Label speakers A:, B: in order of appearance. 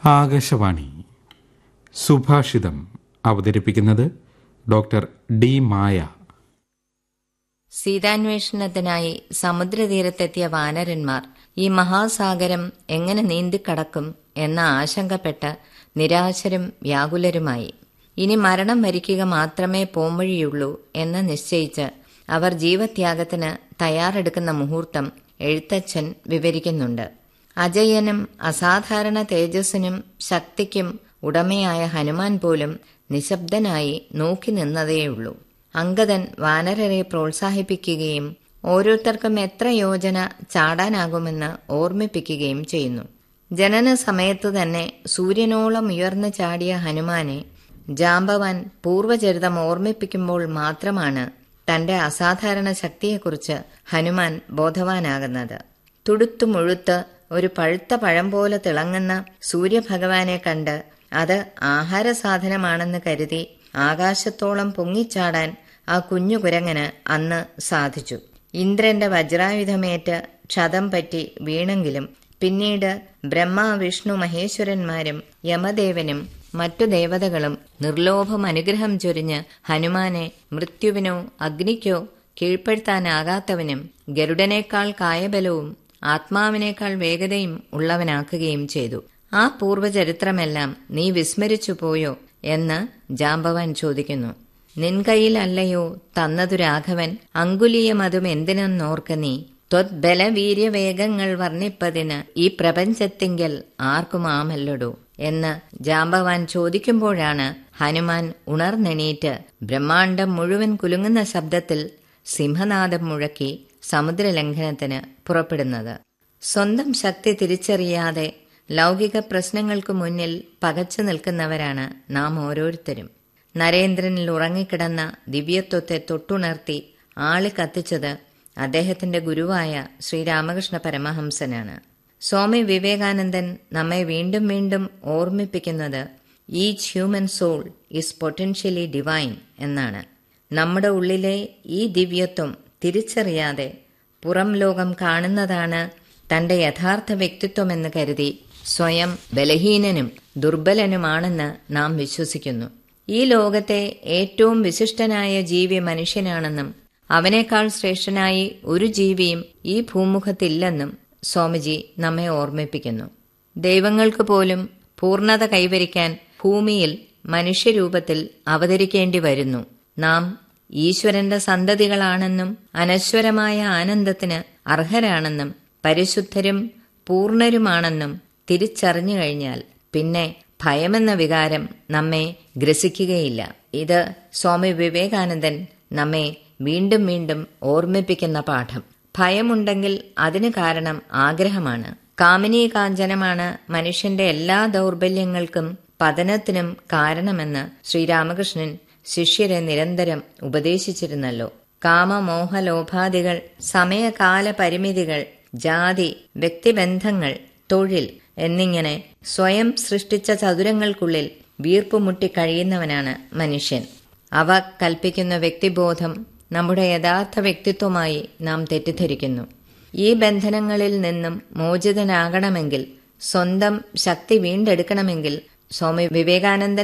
A: ആകാശവാണി സുഭാഷിതം അവതരിപ്പിക്കുന്നത് doctor D മായ
B: സീതാന്വേഷണത്തിനായി സമുദ്രതീരത്തെത്തിയ വാനരന്മാർ ഈ മഹാസാഗരം എങ്ങനെ നീന്തിക്കടക്കും എന്ന ആശങ്കപ്പെട്ട് നിരാശരും വ്യാകുലരുമായി ഇനി മരണം വരിക്കുക മാത്രമേ പോംവഴിയുള്ളൂ എന്ന് നിശ്ചയിച്ച് അവർ ജീവത്യാഗത്തിന് തയ്യാറെടുക്കുന്ന മുഹൂർത്തം എഴുത്തച്ഛൻ വിവരിക്കുന്നുണ്ട് അജയനും അസാധാരണ തേജസ്സിനും ശക്തിക്കും ഉടമയായ ഹനുമാൻ പോലും നിശബ്ദനായി നോക്കി നിന്നതേയുള്ളൂ അങ്കദൻ വാനരരെ പ്രോത്സാഹിപ്പിക്കുകയും ഓരോരുത്തർക്കും എത്ര യോജന ചാടാനാകുമെന്ന് ഓർമ്മിപ്പിക്കുകയും ചെയ്യുന്നു ജനന സമയത്തു തന്നെ സൂര്യനോളം ഉയർന്നു ചാടിയ ഹനുമാനെ ജാമ്പവാൻ പൂർവചരിതം ഓർമ്മിപ്പിക്കുമ്പോൾ മാത്രമാണ് തന്റെ അസാധാരണ ശക്തിയെക്കുറിച്ച് ഹനുമാൻ ബോധവാനാകുന്നത് തുടുത്തു മുഴുത്ത് ഒരു പഴുത്ത പഴം പോലെ തിളങ്ങുന്ന സൂര്യഭഗവാനെ കണ്ട് അത് ആഹാര സാധനമാണെന്ന് കരുതി ആകാശത്തോളം പൊങ്ങിച്ചാടാൻ ആ കുഞ്ഞു കുരങ്ങന് അന്ന് സാധിച്ചു ഇന്ദ്രന്റെ വജ്രായുധമേറ്റ് ക്ഷതം പറ്റി വീണെങ്കിലും പിന്നീട് ബ്രഹ്മ വിഷ്ണു മഹേശ്വരന്മാരും യമദേവനും മറ്റു ദേവതകളും നിർലോഭം അനുഗ്രഹം ചൊരിഞ്ഞ് ഹനുമാനെ മൃത്യുവിനോ അഗ്നിക്കോ കീഴ്പ്പെടുത്താനാകാത്തവനും ഗരുഡനേക്കാൾ കായബലവും ആത്മാവിനേക്കാൾ വേഗതയും ഉള്ളവനാക്കുകയും ചെയ്തു ആ പൂർവചരിത്രമെല്ലാം നീ വിസ്മരിച്ചു പോയോ എന്ന് ജാമ്പവാൻ ചോദിക്കുന്നു നിൻ കയ്യിലല്ലയോ തന്നതു രാഘവൻ അങ്കുലീയമതും എന്തിനെന്നോർക്ക നീ ത്വത്ബലവീര്യവേഗങ്ങൾ വർണ്ണിപ്പതിന് ഈ പ്രപഞ്ചത്തിങ്കൽ ആർക്കും ആമല്ലടോ എന്ന് ജാമ്പവാൻ ചോദിക്കുമ്പോഴാണ് ഹനുമാൻ ഉണർന്നെണീറ്റ് ബ്രഹ്മാണ്ടം മുഴുവൻ കുലുങ്ങുന്ന ശബ്ദത്തിൽ സിംഹനാദം മുഴക്കി സമുദ്രലംഘനത്തിന് പുറപ്പെടുന്നത് സ്വന്തം ശക്തി തിരിച്ചറിയാതെ ലൗകിക പ്രശ്നങ്ങൾക്ക് മുന്നിൽ പകച്ചു നിൽക്കുന്നവരാണ് നാം ഓരോരുത്തരും നരേന്ദ്രനിൽ ഉറങ്ങിക്കിടന്ന ദിവ്യത്വത്തെ തൊട്ടുണർത്തി ആളി കത്തിച്ചത് അദ്ദേഹത്തിന്റെ ഗുരുവായ ശ്രീരാമകൃഷ്ണ പരമഹംസനാണ് സ്വാമി വിവേകാനന്ദൻ നമ്മെ വീണ്ടും വീണ്ടും ഓർമ്മിപ്പിക്കുന്നത് each human soul is potentially divine എന്നാണ് നമ്മുടെ ഉള്ളിലെ ഈ ദിവ്യത്വം തിരിച്ചറിയാതെ പുറം ലോകം കാണുന്നതാണ് തന്റെ യഥാർത്ഥ വ്യക്തിത്വമെന്ന് കരുതി സ്വയം ബലഹീനനും ദുർബലനുമാണെന്ന് നാം വിശ്വസിക്കുന്നു ഈ ലോകത്തെ ഏറ്റവും വിശിഷ്ടനായ ജീവി മനുഷ്യനാണെന്നും അവനേക്കാൾ ശ്രേഷ്ഠനായി ഒരു ജീവിയും ഈ ഭൂമുഖത്തില്ലെന്നും സ്വാമിജി നമ്മെ ഓർമ്മിപ്പിക്കുന്നു ദൈവങ്ങൾക്ക് പോലും പൂർണ്ണത കൈവരിക്കാൻ ഭൂമിയിൽ മനുഷ്യരൂപത്തിൽ അവതരിക്കേണ്ടി വരുന്നു നാം ഈശ്വരന്റെ സന്തതികളാണെന്നും അനശ്വരമായ ആനന്ദത്തിന് അർഹരാണെന്നും പരിശുദ്ധരും പൂർണ്ണരുമാണെന്നും തിരിച്ചറിഞ്ഞു കഴിഞ്ഞാൽ പിന്നെ ഭയമെന്ന വികാരം നമ്മെ ഗ്രസിക്കുകയില്ല ഇത് സ്വാമി വിവേകാനന്ദൻ നമ്മെ വീണ്ടും വീണ്ടും ഓർമ്മിപ്പിക്കുന്ന പാഠം ഭയമുണ്ടെങ്കിൽ അതിന് കാരണം ആഗ്രഹമാണ് കാമിനീ കാഞ്ചനമാണ് മനുഷ്യന്റെ എല്ലാ ദൗർബല്യങ്ങൾക്കും പതനത്തിനും കാരണമെന്ന് ശ്രീരാമകൃഷ്ണൻ ശിഷ്യരെ നിരന്തരം ഉപദേശിച്ചിരുന്നല്ലോ കാമമോഹലോഭാദികൾ സമയകാല പരിമിതികൾ ജാതി വ്യക്തിബന്ധങ്ങൾ തൊഴിൽ എന്നിങ്ങനെ സ്വയം സൃഷ്ടിച്ച ചതുരങ്ങൾക്കുള്ളിൽ വീർപ്പുമുട്ടി കഴിയുന്നവനാണ് മനുഷ്യൻ അവ കൽപ്പിക്കുന്ന വ്യക്തിബോധം നമ്മുടെ യഥാർത്ഥ വ്യക്തിത്വമായി നാം തെറ്റിദ്ധരിക്കുന്നു ഈ ബന്ധനങ്ങളിൽ നിന്നും മോചിതനാകണമെങ്കിൽ സ്വന്തം ശക്തി വീണ്ടെടുക്കണമെങ്കിൽ സ്വാമി വിവേകാനന്ദൻ